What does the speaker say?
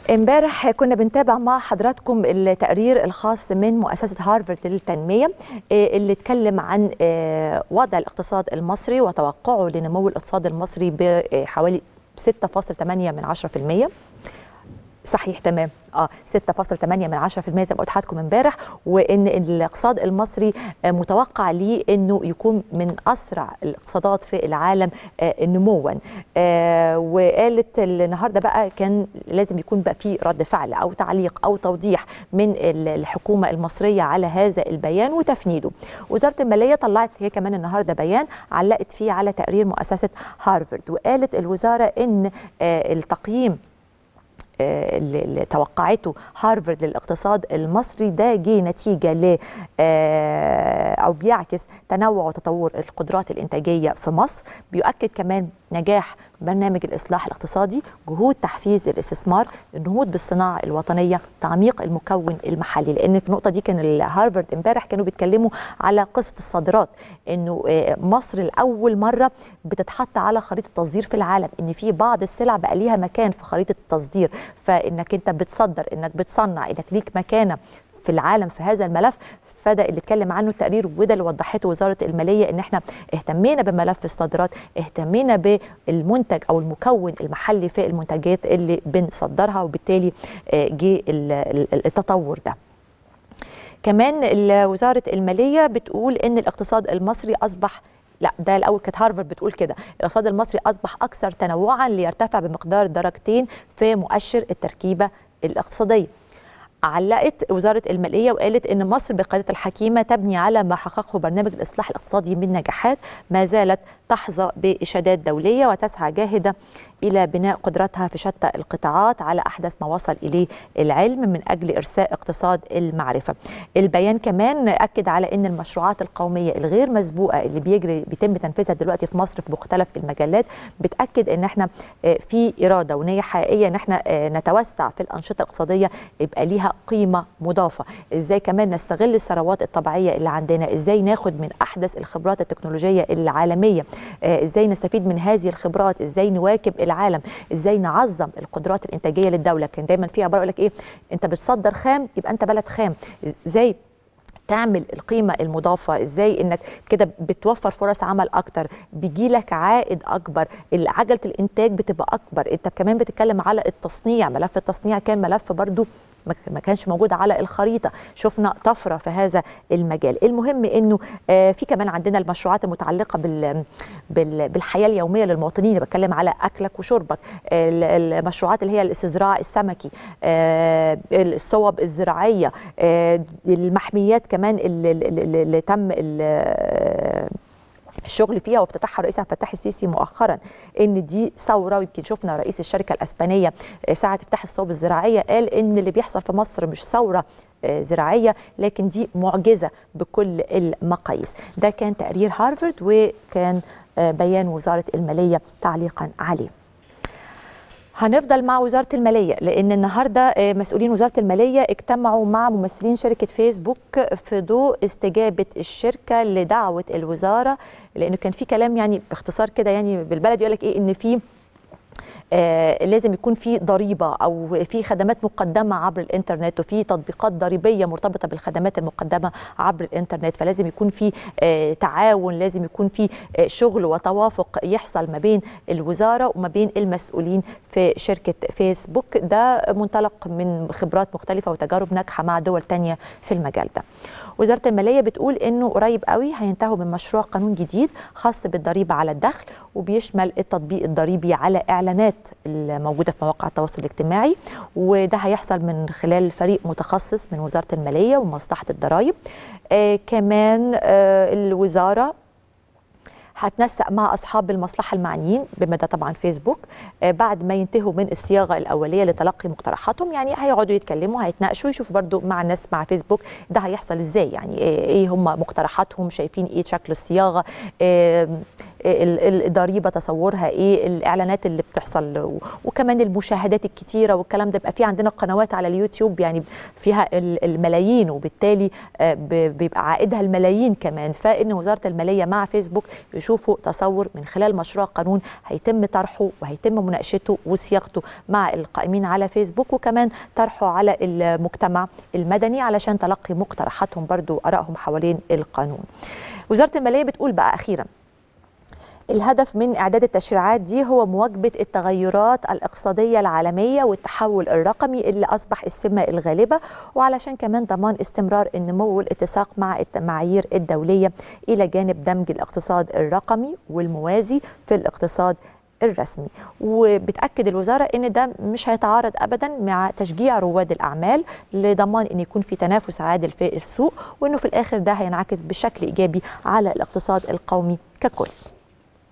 امبارح كنا بنتابع مع حضراتكم التقرير الخاص من مؤسسة هارفارد للتنمية اللي اتكلم عن وضع الاقتصاد المصري وتوقعه لنمو الاقتصاد المصري بحوالي 6.8 من 10% صحيح تمام اه 6.8 من 10% زي ما قلت لحضراتكم امبارح وان الاقتصاد المصري متوقع ليه انه يكون من اسرع الاقتصادات في العالم آه نموا آه وقالت النهارده بقى كان لازم يكون بقى في رد فعل او تعليق او توضيح من الحكومه المصريه على هذا البيان وتفنيده وزاره الماليه طلعت هي كمان النهارده بيان علقت فيه على تقرير مؤسسه هارفارد وقالت الوزاره ان آه التقييم اللي توقعته هارفارد للاقتصاد المصري ده جه نتيجه ل او بيعكس تنوع وتطور القدرات الانتاجيه في مصر بيؤكد كمان نجاح برنامج الاصلاح الاقتصادي جهود تحفيز الاستثمار النهوض بالصناعه الوطنيه تعميق المكون المحلي لان في النقطه دي كان هارفارد امبارح كانوا بيتكلموا على قصه الصادرات انه مصر لاول مره بتتحط على خريطه التصدير في العالم ان في بعض السلع بقى ليها مكان في خريطه التصدير فانك انت بتصدر انك بتصنع انك ليك مكانه في العالم في هذا الملف فده اللي اتكلم عنه التقرير وده اللي وضحته وزاره الماليه ان احنا اهتمينا بملف الصادرات اهتمينا بالمنتج او المكون المحلي في المنتجات اللي بنصدرها وبالتالي جه التطور ده كمان وزاره الماليه بتقول ان الاقتصاد المصري اصبح لا ده الاول كانت هارفارد بتقول كده الاقتصاد المصري اصبح اكثر تنوعا ليرتفع بمقدار درجتين في مؤشر التركيبه الاقتصاديه علقت وزارة المالية وقالت إن مصر بقيادة الحكيمة تبني على ما حققه برنامج الإصلاح الاقتصادي من نجاحات ما زالت تحظى بإشادات دولية وتسعى جاهدة إلى بناء قدرتها في شتى القطاعات على أحدث ما وصل إليه العلم من أجل إرساء اقتصاد المعرفة البيان كمان أكد على أن المشروعات القومية الغير مسبوقة اللي بيجري بيتم تنفيذها دلوقتي في مصر في مختلف المجالات بتأكد أن احنا في إرادة ونية حقيقية أن احنا نتوسع في الأنشطة الاقتصادية يبقى ليها قيمة مضافة إزاي كمان نستغل الثروات الطبيعية اللي عندنا إزاي ناخد من أحدث الخبرات التكنولوجية العالمية إزاي نستفيد من هذه الخبرات إزاي نواكب العالم ازاي نعظم القدرات الانتاجيه للدوله كان دايما في عباره يقول لك ايه انت بتصدر خام يبقى انت بلد خام ازاي تعمل القيمة المضافة ازاي انك كده بتوفر فرص عمل اكتر بيجي لك عائد اكبر عجلة الانتاج بتبقى اكبر انت كمان بتتكلم على التصنيع ملف التصنيع كان ملف برضو ما كانش موجود على الخريطه شفنا طفره في هذا المجال المهم انه في كمان عندنا المشروعات المتعلقه بال بالحياه اليوميه للمواطنين بتكلم على اكلك وشربك المشروعات اللي هي الاستزراع السمكي الصوب الزراعيه المحميات كمان اللي, اللي تم اللي الشغل فيها وافتتاحها الرئيس عبد الفتاح السيسي مؤخرا ان دي ثوره ويمكن شفنا رئيس الشركه الاسبانيه ساعه افتتاح الصوب الزراعيه قال ان اللي بيحصل في مصر مش ثوره زراعيه لكن دي معجزه بكل المقاييس ده كان تقرير هارفارد وكان بيان وزاره الماليه تعليقا عليه هنفضل مع وزاره الماليه لان النهارده مسؤولين وزاره الماليه اجتمعوا مع ممثلين شركه فيسبوك في ضوء استجابه الشركه لدعوه الوزاره لانه كان في كلام يعني باختصار كده يعني بالبلد يقول لك ايه ان في آه لازم يكون في ضريبه او في خدمات مقدمه عبر الانترنت وفي تطبيقات ضريبيه مرتبطه بالخدمات المقدمه عبر الانترنت فلازم يكون في آه تعاون لازم يكون في آه شغل وتوافق يحصل ما بين الوزاره وما بين المسؤولين في شركه فيسبوك ده منطلق من خبرات مختلفه وتجارب ناجحه مع دول تانية في المجال ده وزاره الماليه بتقول انه قريب قوي هينتهوا من مشروع قانون جديد خاص بالضريبه على الدخل وبيشمل التطبيق الضريبي على اعلانات الموجوده في مواقع التواصل الاجتماعي وده هيحصل من خلال فريق متخصص من وزاره الماليه ومصلحه الضرائب آه كمان آه الوزاره هتنسق مع اصحاب المصلحه المعنيين بما ده طبعا فيسبوك آه بعد ما ينتهوا من الصياغه الاوليه لتلقي مقترحاتهم يعني هيقعدوا يتكلموا هيتناقشوا يشوفوا برضو مع الناس مع فيسبوك ده هيحصل ازاي يعني ايه هم مقترحاتهم شايفين ايه شكل الصياغه الضريبه تصورها ايه الاعلانات اللي بتحصل وكمان المشاهدات الكتيره والكلام ده بيبقى في عندنا قنوات على اليوتيوب يعني فيها الملايين وبالتالي بيبقى عائدها الملايين كمان فان وزاره الماليه مع فيسبوك يشوفوا تصور من خلال مشروع قانون هيتم طرحه وهيتم مناقشته وصياغته مع القائمين على فيسبوك وكمان طرحه على المجتمع المدني علشان تلقي مقترحاتهم برضو ارائهم حوالين القانون وزاره الماليه بتقول بقى اخيرا الهدف من اعداد التشريعات دي هو مواكبه التغيرات الاقتصاديه العالميه والتحول الرقمي اللي اصبح السمه الغالبه وعلشان كمان ضمان استمرار النمو والاتساق مع المعايير الدوليه الى جانب دمج الاقتصاد الرقمي والموازي في الاقتصاد الرسمي وبتاكد الوزاره ان ده مش هيتعارض ابدا مع تشجيع رواد الاعمال لضمان ان يكون في تنافس عادل في السوق وانه في الاخر ده هينعكس بشكل ايجابي على الاقتصاد القومي ككل